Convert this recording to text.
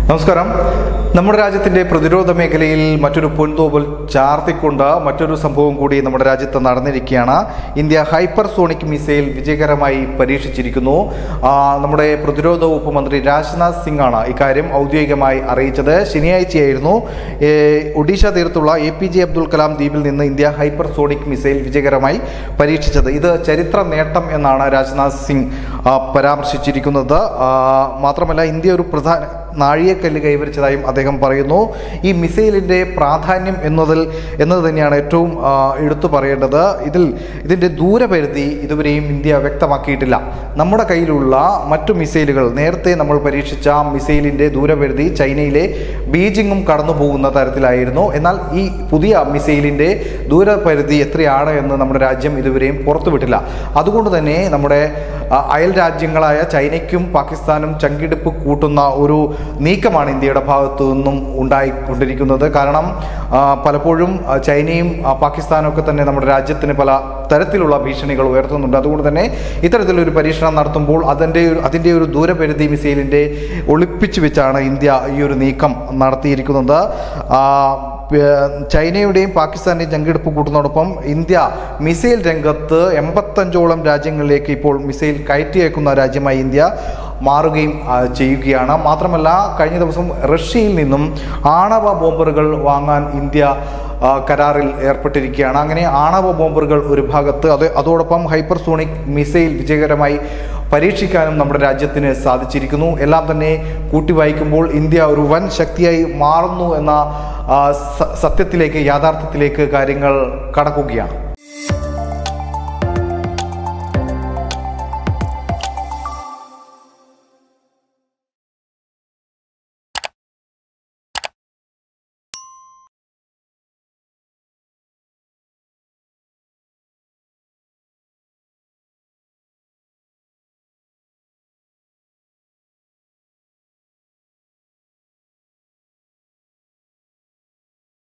നമസ്കാരം നമ്മുടെ രാജ്യത്തിന്റെ പ്രതിരോധ മേഖലയിൽ മറ്റൊരു പൊൻതോവൽ ചാർത്തിക്കൊണ്ട് മറ്റൊരു സംഭവം കൂടി നമ്മുടെ രാജ്യത്ത് നടന്നിരിക്കുകയാണ് ഇന്ത്യ ഹൈപ്പർസോണിക് മിസൈൽ വിജയകരമായി പരീക്ഷിച്ചിരിക്കുന്നു ആ, നമ്മുടെ പ്രതിരോധ വകുപ്പ് മന്ത്രി രാജ്നാഥ് സിംഗ് ആണ് ഇക്കാര്യം ഔദ്യോഗികമായി അറിയിച്ചത് ശനിയാഴ്ചയായിരുന്നു ഏ, ഒഡീഷ തീരത്തുള്ള A P J Abdul Kalam ദ്വീപിൽ നിന്ന് ഇന്ത്യ ഹൈപ്പർസോണിക് മിസൈൽ വിജയകരമായി പരീക്ഷിച്ചത് ഇത് ചരിത്ര നേട്ടം എന്നാണ് രാജ്നാഥ് സിംഗ് ആ, പരാമർശിച്ചിരിക്കുന്നത് ആ, മാത്രമല്ല ഇന്ത്യ ഒരു പ്രധാന നാഴികക്കല്ല് കൈവരിച്ചതായും അദ്ദേഹം പറയുന്നു ഈ മിസൈലിൻ്റെ പ്രാധാന്യം എന്നതിൽ എന്നത് തന്നെയാണ് ഏറ്റവും ആ, എടുത്തു പറയേണ്ടത് ഇതിൽ ഇതിൻ്റെ ദൂരപരിധി ഇതുവരെയും ഇന്ത്യ വ്യക്തമാക്കിയിട്ടില്ല നമ്മുടെ കയ്യിലുള്ള മറ്റു മിസൈലുകൾ നേരത്തെ നമ്മൾ പരീക്ഷിച്ച മിസൈലിൻ്റെ ദൂരപരിധി ചൈനയിലെ ബീജിങ്ങും കടന്നു പോകുന്ന തരത്തിലായിരുന്നു എന്നാൽ ഈ പുതിയ മിസൈലിൻ്റെ ദൂരപരിധി എത്രയാണ് എന്ന് നമ്മുടെ രാജ്യം ഇതുവരെയും പുറത്തുവിട്ടില്ല അതുകൊണ്ട് തന്നെ നമ്മുടെ ആ, അയൽ രാജ്യങ്ങളായ ചൈനയ്ക്കും പാകിസ്ഥാനും ചങ്കിടിപ്പ് കൂട്ടുന്ന ഒരു നീക്കമാണ് ഇന്ത്യയുടെ ഭാഗത്തു നിന്നും ഉണ്ടായിക്കൊണ്ടിരിക്കുന്നത് കാരണം ആ, പലപ്പോഴും ആ, ചൈനയും ആ, പാകിസ്ഥാനും ഒക്കെ തന്നെ നമ്മുടെ രാജ്യത്തിന് പല തരത്തിലുള്ള ഭീഷണികൾ ഉയർത്തുന്നുണ്ട് അതുകൊണ്ട് തന്നെ ഇത്തരത്തിലൊരു പരീക്ഷണം നടത്തുമ്പോൾ അതിൻ്റെ ഒരു അതിൻ്റെ ഒരു ദൂരപരിധി മിസൈലിൻ്റെ ഒളിപ്പിച്ചു വെച്ചാണ് ഇന്ത്യ ഈ ഒരു നീക്കം നടത്തിയിരിക്കുന്നത് ആ, പ- ചൈനയുടെയും പാകിസ്ഥാന്റെയും ചങ്കെടുപ്പ് കൂട്ടുന്നതോടൊപ്പം ഇന്ത്യ മിസൈൽ രംഗത്ത് എൺപത്തഞ്ചോളം രാജ്യങ്ങളിലേക്ക് ഇപ്പോൾ മിസൈൽ കയറ്റിയേക്കുന്ന രാജ്യമായി ഇന്ത്യ മാറുകയും ആ, ചെയ്യുകയാണ് മാത്രമല്ല കഴിഞ്ഞ ദിവസം റഷ്യയിൽ നിന്നും ആണവ ബോംബറുകൾ വാങ്ങാൻ ഇന്ത്യ ആ, കരാറിൽ ഏർപ്പെട്ടിരിക്കുകയാണ് അങ്ങനെ ആണവ ബോംബറുകൾ ഒരു ഭാഗത്ത് അത് അതോടൊപ്പം ഹൈപ്പർസോണിക് മിസൈൽ വിജയകരമായി പരീക്ഷിക്കാനും നമ്മുടെ രാജ്യത്തിന് സാധിച്ചിരിക്കുന്നു എല്ലാം തന്നെ കൂട്ടി വായിക്കുമ്പോൾ ഇന്ത്യ ഒരു വൻ ശക്തിയായി മാറുന്നു എന്ന ആ, സ- സത്യത്തിലേക്ക് യാഥാർത്ഥ്യത്തിലേക്ക് കാര്യങ്ങൾ കടക്കുകയാണ്